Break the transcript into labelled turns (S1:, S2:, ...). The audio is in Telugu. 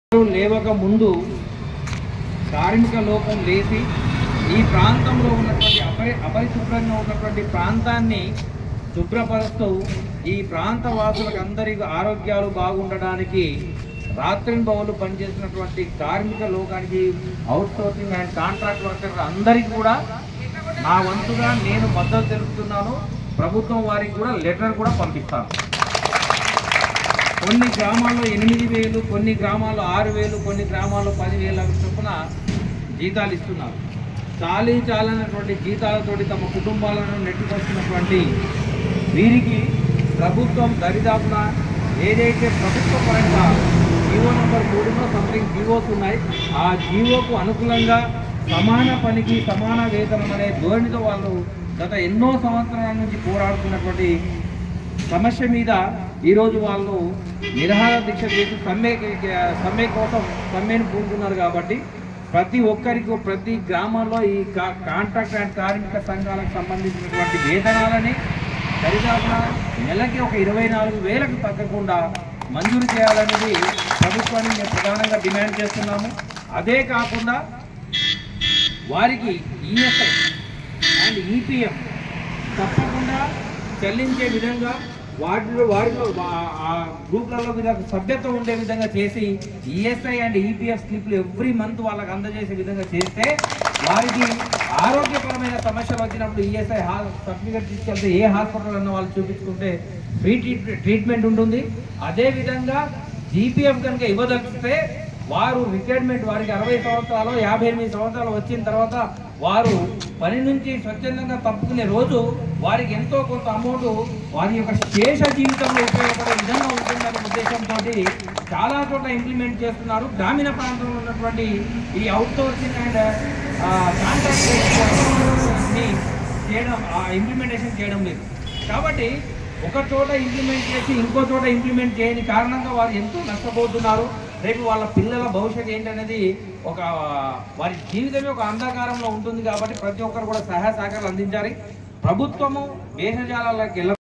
S1: లేవక ముందు కార్మిక లోపం లేచి ఈ ప్రాంతంలో ఉన్నటువంటి అపరి అపరిశుభ్రంగా ఉన్నటువంటి ప్రాంతాన్ని శుభ్రపరుస్తూ ఈ ప్రాంత వాసులకు అందరికి ఆరోగ్యాలు బాగుండడానికి రాత్రింబవలు పనిచేసినటువంటి కార్మిక లోకానికి outsourcing and contract worker అందరికీ కూడా నా వంతుగా నేను మద్దతు తెలుపుతున్నాను ప్రభుత్వం వారికి కూడా లెటర్ కూడా పంపిస్తాను కొన్ని గ్రామాల్లో ఎనిమిది వేలు కొన్ని గ్రామాల్లో ఆరు వేలు కొన్ని గ్రామాల్లో పదివేల చొప్పున జీతాలు ఇస్తున్నారు చాలీ చాలనటువంటి జీతాలతోటి తమ కుటుంబాలను నెట్టుకొస్తున్నటువంటి వీరికి ప్రభుత్వం దరిదాపున ఏదైతే ప్రభుత్వ పరంగా జీవో నెంబర్ మూడులో సంథింగ్ జీవోస్ ఉన్నాయి ఆ జీవోకు అనుకూలంగా సమాన పనికి సమాన వేతనం అనే ధోరణితో వాళ్ళు గత ఎన్నో సంవత్సరాల నుంచి పోరాడుతున్నటువంటి సమస్య మీద ఈరోజు వాళ్ళు నిరహార దీక్ష చేసి సమ్మె సమ్మె కోసం సమ్మెను పూనుకున్నారు కాబట్టి ప్రతి ఒక్కరికి ప్రతి గ్రామంలో ఈ కా- కాంట్రాక్ట్ అండ్ కార్మిక సంఘాలకు సంబంధించినటువంటి వేతనాలని దరిదాపున నెలకి ఒక ఇరవై నాలుగు వేలకు తగ్గకుండా మంజూరు చేయాలనేది ప్రభుత్వాన్ని మేము ప్రధానంగా డిమాండ్ చేస్తున్నాము అదే కాకుండా వారికి ఈఎస్ఐ అండ్ ఈపీఎఫ్ తప్పకుండా చెల్లించే విధంగా వాటిలో వారిలో వా- ఆ గ్రూప్లలో మీద సభ్యత్వం ఉండే విధంగా చేసి ఈఎస్ఐ అండ్ ఈపీఎఫ్ స్లిప్లు ఎవ్రీ మంత్ వాళ్ళకి అందజేసే విధంగా చేస్తే వారికి ఆరోగ్యపరమైన సమస్యలు వచ్చినప్పుడు ఈఎస్ఐ హా సర్టిఫికేట్ తీసుకెళ్తే ఏ హాస్పిటల్ అన్న వాళ్ళు చూపించుకుంటే ఫ్రీ ట్రీట్- ట్రీట్మెంట్ ఉంటుంది అదేవిధంగా జీపీఎఫ్ కనుక ఇవ్వదలిస్తే వారు రిటైర్మెంట్ వారికి అరవై సంవత్సరాలు యాభై ఎనిమిది సంవత్సరాలు వచ్చిన తర్వాత వారు పని నుంచి స్వచ్ఛందంగా తప్పుకునే రోజు వారికి ఎంతో కొంత అమౌంట్ వారి యొక్క శేష జీవితంలో ఉపయోగపడే విధంగా ఉంటుందనే ఉద్దేశంతో చాలా చోట్ల ఇంప్లిమెంట్ చేస్తున్నారు గ్రామీణ ప్రాంతంలో ఉన్నటువంటి ఈ అవుట్ సోర్సింగ్ అండ్ కాంట్రాక్ట్ చేయడం ఇంప్లిమెంటేషన్ చేయడం లేదు కాబట్టి ఒక చోట ఇంప్లిమెంట్ చేసి ఇంకో చోట ఇంప్లిమెంట్ చేయని కారణంగా వారు ఎంతో నష్టపోతున్నారు రేపు వాళ్ళ పిల్లల భవిష్యత్తు ఏంటనేది ఒక వారి జీవితమే ఒక అంధకారంలో ఉంటుంది కాబట్టి ప్రతి ఒక్కరు కూడా సహాయ సహకారాలు అందించాలి ప్రభుత్వము దేశజాలకు వెళ్ళ